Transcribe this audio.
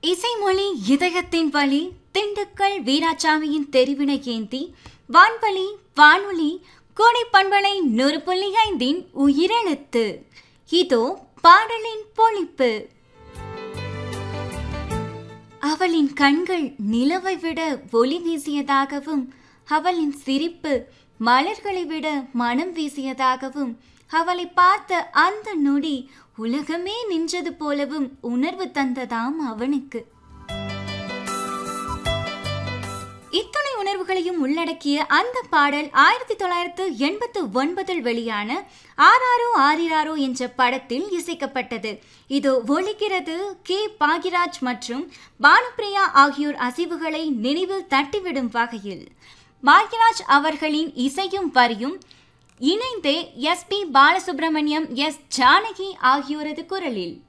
இசைமொழி இதயத்தின் வழி திண்டுக்கல் வீராசாமியின் தெரிவினை ஏந்தி வான்வழி வானொலி கோடை பண்பலை நூறு புள்ளி ஐந்தின் உயிரெழுத்து இதோ பாடலின் பொழிப்பு அவளின் கண்கள் நிலவை விட ஒளி வீசியதாகவும் அவளின் சிரிப்பு மலர்களை விட மனம் வீசியதாகவும் அவளை பார்த்த அந்த நொடி உலகமே நின்றது போலவும் உணர்வு தந்ததாம் அவனுக்கு இத்துணை உணர்வுகளையும் உள்ளடக்கிய அந்த பாடல் ஆயிரத்தி தொள்ளாயிரத்து எண்பத்து ஒன்பதில் வெளியான ஆராரோ ஆரிராரோ என்ற படத்தில் இசைக்கப்பட்டது இது ஒழிக்கிறது கே பாகிராஜ் மற்றும் பானுப்பிரியா ஆகியோர் அசைவுகளை நினைவில் தட்டிவிடும் வகையில் பாக்யராஜ் அவர்களின் இசையும் வரியும் இணைந்தே S P Balasubrahmanyam S Janaki ஆகியோரது குரலில்